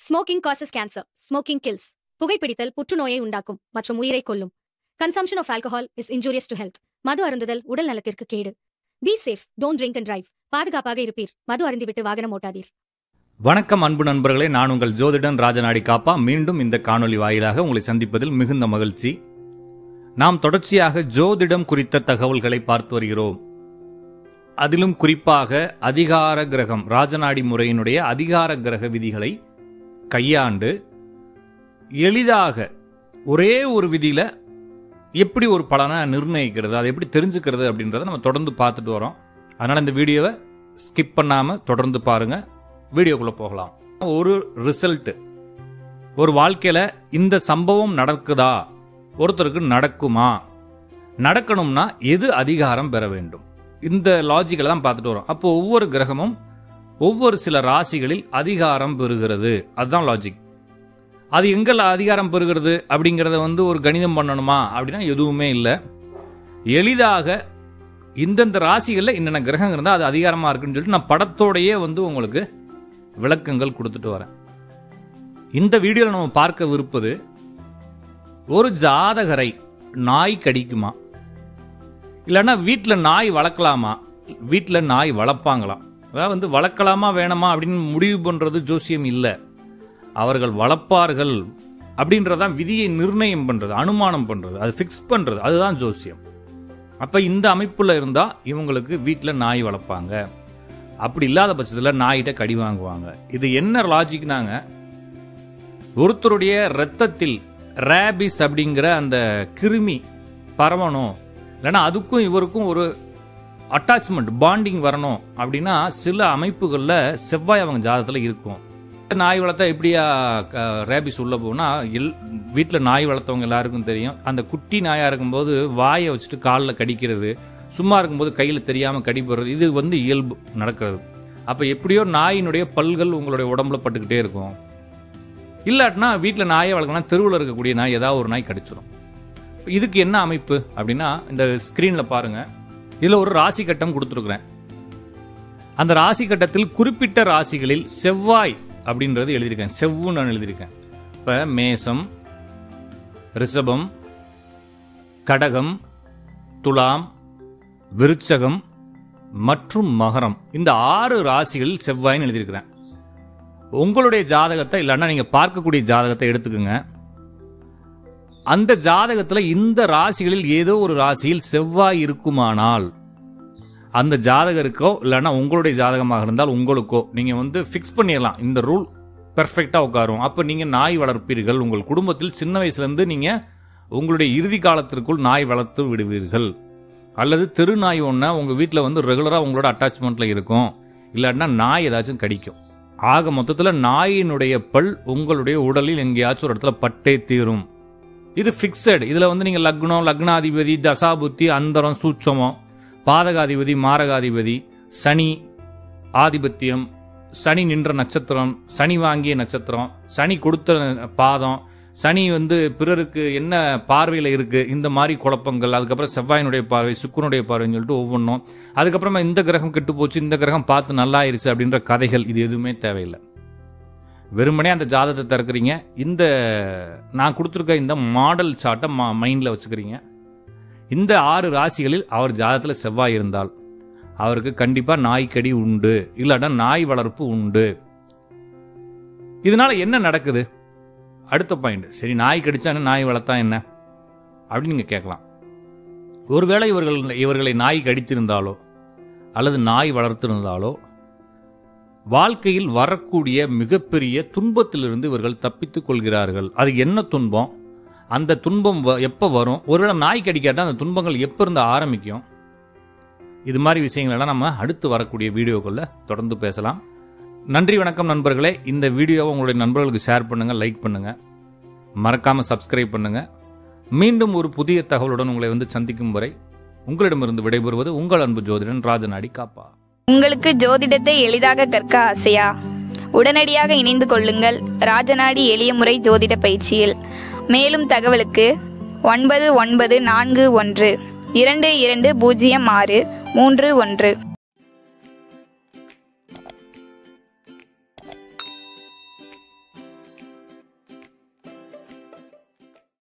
smoking causes cancer smoking kills புகைப்பிடித்தல் புற்றுநோயை உண்டாக்கும் மற்றும் உயிரை கொல்லும் consumption of alcohol is injurious to health மது அருந்துதல் உடல் நலத்திற்கு கேடு be safe don't drink and drive பாதுகாப்பாக இருப்பீர் மது அருந்திவிட்டு வாகனம் ஓட்டாதீர் வணக்கம் அன்பு நண்பர்களே நான் உங்கள் ஜோதிடன் ராஜநாடி காப்பா மீண்டும் இந்த காணொளி வாயிலாக உங்களை சந்திப்பதில் மிகுந்த மகிழ்ச்சி நாம் தொடர்ச்சியாக ஜோதிடம் குறித்த தகவல்களை பார்த்து வருகிறோம் அதிலும் குறிப்பாக அதிகார கிரகம் ராஜநாடி முறையினுடைய அதிகார கிரக விதிகளை கையாண்டு எளிதாக ஒரே ஒரு விதியில எப்படி ஒரு பலனை நிர்ணயிக்கிறது அதை எப்படி தெரிஞ்சுக்கிறது அப்படின்றத நம்ம தொடர்ந்து பார்த்துட்டு வரோம் அதனால இந்த வீடியோவை ஸ்கிப் பண்ணாம தொடர்ந்து பாருங்க வீடியோக்குள்ள போகலாம் ஒரு ரிசல்ட் ஒரு வாழ்க்கையில இந்த சம்பவம் நடக்குதா ஒருத்தருக்கு நடக்குமா நடக்கணும்னா எது அதிகாரம் பெற வேண்டும் இந்த லாஜிக்கலை தான் பார்த்துட்டு வரோம் அப்போ ஒவ்வொரு கிரகமும் ஒவ்வொரு சில ராசிகளில் அதிகாரம் பெறுகிறது அதுதான் லாஜிக் அது எங்கள் அதிகாரம் பெறுகிறது அப்படிங்கிறத வந்து ஒரு கணிதம் பண்ணணுமா அப்படின்னா எதுவுமே இல்லை எளிதாக இந்தந்த ராசிகளில் என்னென்ன கிரகம் இருந்தால் அது அதிகாரமாக இருக்குன்னு சொல்லிட்டு நான் படத்தோடையே வந்து உங்களுக்கு விளக்கங்கள் கொடுத்துட்டு வரேன் இந்த வீடியோவில் நம்ம பார்க்க விருப்பது ஒரு ஜாதகரை நாய் கடிக்குமா இல்லைன்னா வீட்டில் நாய் வளர்க்கலாமா வீட்டில் நாய் வளர்ப்பாங்களாம் அதாவது வந்து வளர்க்கலாமா வேணாமா அப்படின்னு முடிவு பண்ணுறது ஜோசியம் இல்லை அவர்கள் வளர்ப்பார்கள் அப்படின்றதான் விதியை நிர்ணயம் பண்ணுறது அனுமானம் பண்ணுறது அது ஃபிக்ஸ் பண்ணுறது அதுதான் ஜோசியம் அப்போ இந்த அமைப்பில் இருந்தால் இவங்களுக்கு வீட்டில் நாய் வளர்ப்பாங்க அப்படி இல்லாத பட்சத்தில் நாயிட்ட கடி வாங்குவாங்க இது என்ன லாஜிக்னாங்க ஒருத்தருடைய ரத்தத்தில் ரேபிஸ் அப்படிங்கிற அந்த கிருமி பரவணும் இல்லைன்னா அதுக்கும் இவருக்கும் ஒரு அட்டாச்மெண்ட் பாண்டிங் வரணும் அப்படின்னா சில அமைப்புகளில் செவ்வாய் அவங்க ஜாதகத்தில் இருக்கும் நாய் வளர்த்தா எப்படியா ரேபிஸ் உள்ள போனா எல் வீட்டில் நாய் வளர்த்தவங்க எல்லாருக்கும் தெரியும் அந்த குட்டி நாயாக இருக்கும்போது வாயை வச்சுட்டு காலில் கடிக்கிறது சும்மா இருக்கும்போது கையில் தெரியாமல் கடிப்படுறது இது வந்து இயல்பு நடக்கிறது அப்போ எப்படியோ நாயினுடைய பல்கள் உங்களுடைய உடம்புல பட்டுக்கிட்டே இருக்கும் இல்லாட்டினா வீட்டில் நாயை வளர்க்கணும் தெருவில் இருக்கக்கூடிய நாய் ஏதாவது ஒரு நாய் கடிச்சிடும் இதுக்கு என்ன அமைப்பு அப்படின்னா இந்த ஸ்க்ரீனில் பாருங்க இதில் ஒரு ராசி கட்டம் கொடுத்துருக்குறேன் அந்த ராசி கட்டத்தில் குறிப்பிட்ட ராசிகளில் செவ்வாய் அப்படின்றது எழுதியிருக்கேன் செவ்வு நான் எழுதியிருக்கேன் இப்போ மேசம் ரிஷபம் கடகம் துலாம் விருச்சகம் மற்றும் மகரம் இந்த ஆறு ராசிகளில் செவ்வாய்னு எழுதியிருக்கிறேன் உங்களுடைய ஜாதகத்தை இல்லைன்னா நீங்கள் பார்க்கக்கூடிய ஜாதகத்தை எடுத்துக்கோங்க அந்த ஜாதகத்தில் இந்த ராசிகளில் ஏதோ ஒரு ராசியில் செவ்வாய் இருக்குமானால் அந்த ஜாதகருக்கோ இல்லைன்னா உங்களுடைய ஜாதகமாக இருந்தால் உங்களுக்கோ நீங்கள் வந்து ஃபிக்ஸ் பண்ணிடலாம் இந்த ரூல் பெர்ஃபெக்டாக உட்காரும் அப்போ நீங்கள் நாய் வளர்ப்பீர்கள் உங்கள் குடும்பத்தில் சின்ன வயசுலேருந்து நீங்கள் உங்களுடைய இறுதி காலத்திற்குள் நாய் வளர்த்து விடுவீர்கள் அல்லது தெரு நாய் ஒன்று உங்கள் வீட்டில் வந்து ரெகுலராக உங்களோட அட்டாச்மெண்ட்டில் இருக்கும் இல்லாட்டினா நாய் ஏதாச்சும் கடிக்கும் ஆக மொத்தத்தில் நாயினுடைய பல் உங்களுடைய உடலில் எங்கேயாச்சும் ஒரு இடத்துல பட்டே தீரும் இது ஃபிக்ஸட் இதில் வந்து நீங்கள் லக்னம் லக்னாதிபதி தசாபுத்தி அந்தரம் சூட்சமம் பாதகாதிபதி மாரகாதிபதி சனி ஆதிபத்தியம் சனி நின்ற நட்சத்திரம் சனி வாங்கிய நட்சத்திரம் சனி கொடுத்த பாதம் சனி வந்து பிறருக்கு என்ன பார்வையில் இருக்கு இந்த மாதிரி குழப்பங்கள் அதுக்கப்புறம் செவ்வாயினுடைய பார்வை சுக்குனுடைய பார்வைன்னு சொல்லிட்டு ஒவ்வொன்றும் அதுக்கப்புறமா இந்த கிரகம் கெட்டு போச்சு இந்த கிரகம் பார்த்து நல்லா ஆயிருச்சு அப்படின்ற கதைகள் இது எதுவுமே தேவையில்லை வெறுமனே அந்த ஜாதகத்தை திறக்கிறீங்க இந்த நான் கொடுத்துருக்க இந்த மாடல் சார்ட்டை மா மைண்டில் வச்சுக்கிறீங்க இந்த ஆறு ராசிகளில் அவர் ஜாதகத்தில் செவ்வாய் இருந்தால் அவருக்கு கண்டிப்பாக நாய்க்கடி உண்டு இல்லாட்டா நாய் வளர்ப்பு உண்டு இதனால என்ன நடக்குது அடுத்த பாயிண்ட் சரி நாய் கடிச்சானு நாய் வளர்த்தா என்ன அப்படின்னு நீங்கள் கேட்கலாம் ஒருவேளை இவர்கள் இவர்களை நாய் கடித்திருந்தாலோ அல்லது நாய் வளர்த்திருந்தாலோ வாழ்க்கையில் வரக்கூடிய மிகப்பெரிய துன்பத்திலிருந்து இவர்கள் தப்பித்துக் கொள்கிறார்கள் அது என்ன துன்பம் அந்த துன்பம் வ- எப்போ வரும் ஒருவேளை நாய் கடிக்காட்டா அந்த துன்பங்கள் எப்போ இருந்து ஆரம்பிக்கும் இது மாதிரி விஷயங்களெல்லாம் நம்ம அடுத்து வரக்கூடிய வீடியோக்களில் தொடர்ந்து பேசலாம் நன்றி வணக்கம் நண்பர்களே இந்த வீடியோவை உங்களுடைய நண்பர்களுக்கு ஷேர் பண்ணுங்க லைக் பண்ணுங்க மறக்காம சப்ஸ்கிரைப் பண்ணுங்க மீண்டும் ஒரு புதிய தகவலுடன் உங்களை வந்து சந்திக்கும் வரை உங்களிடமிருந்து விடைபெறுவது உங்கள் அன்பு ஜோதிடன் ராஜநாடி காப்பா உங்களுக்கு ஜோதிடத்தை எளிதாக கற்க ஆசையா உடனடியாக இணைந்து கொள்ளுங்கள் ராஜநாடி எளிய முறை ஜோதிட பயிற்சியில் மேலும் தகவலுக்கு ஒன்பது ஒன்பது நான்கு ஒன்று இரண்டு இரண்டு பூஜ்ஜியம் ஆறு மூன்று ஒன்று